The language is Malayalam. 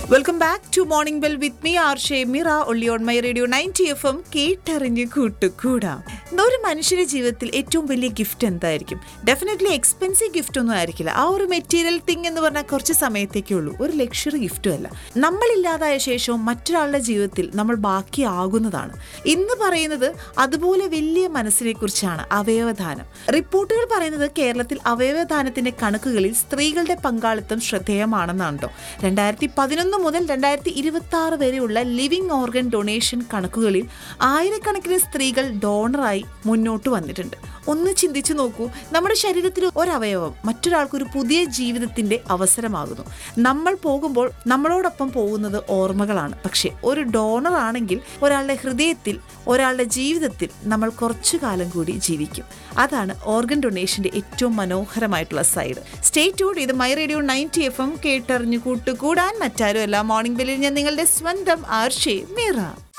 welcome back to morning bell with me R Shemira ഒള്ളി on my radio ninety F M കേട്ടറിഞ്ഞ് കൂട്ടുകൂടാം ഒരു മനുഷ്യന്റെ ജീവിതത്തിൽ ഏറ്റവും വലിയ ഗിഫ്റ്റ് എന്തായിരിക്കും ഡെഫിനറ്റ്ലി എക്സ്പെൻസീവ് ഗിഫ്റ്റ് ഒന്നും ആയിരിക്കില്ല ആ ഒരു മെറ്റീരിയൽ തിങ് എന്ന് പറഞ്ഞാൽ കുറച്ച് സമയത്തേക്കേ ഉള്ളൂ ഒരു ലക്ഷറി ഗിഫ്റ്റും അല്ല നമ്മളില്ലാതായ ശേഷവും മറ്റൊരാളുടെ ജീവിതത്തിൽ നമ്മൾ ബാക്കിയാകുന്നതാണ് ഇന്ന് പറയുന്നത് അതുപോലെ വലിയ മനസ്സിനെ കുറിച്ചാണ് അവയവദാനം റിപ്പോർട്ടുകൾ പറയുന്നത് കേരളത്തിൽ അവയവദാനത്തിന്റെ കണക്കുകളിൽ സ്ത്രീകളുടെ പങ്കാളിത്തം ശ്രദ്ധേയമാണെന്നാണ് കേട്ടോ രണ്ടായിരത്തി പതിനൊന്ന് മുതൽ രണ്ടായിരത്തി ഇരുപത്തി ആറ് വരെയുള്ള ലിവിംഗ് ഓർഗൻ ഡൊണേഷൻ കണക്കുകളിൽ ആയിരക്കണക്കിന് സ്ത്രീകൾ ഡോണറായി മുന്നോട്ട് വന്നിട്ടുണ്ട് ഒന്ന് ചിന്തിച്ചു നോക്കൂ നമ്മുടെ ശരീരത്തിൽ ഒരവയവം മറ്റൊരാൾക്കൊരു പുതിയ ജീവിതത്തിന്റെ അവസരമാകുന്നു നമ്മൾ പോകുമ്പോൾ നമ്മളോടൊപ്പം പോകുന്നത് ഓർമ്മകളാണ് പക്ഷേ ഒരു ഡോണർ ആണെങ്കിൽ ഒരാളുടെ ഹൃദയത്തിൽ ഒരാളുടെ ജീവിതത്തിൽ നമ്മൾ കുറച്ചു കാലം കൂടി ജീവിക്കും അതാണ് ഓർഗൻ ഡൊണേഷന്റെ ഏറ്റവും മനോഹരമായിട്ടുള്ള സൈഡ് സ്റ്റേ ട്യൂഡ് ഇത് my radio ninety F M കേട്ടറിഞ്ഞു കൂട്ടുകൂടാൻ മറ്റാരും അല്ല മോർണിംഗ് ബെല്ലിൽ ഞാൻ നിങ്ങളുടെ സ്വന്തം ആർഷേ മീറ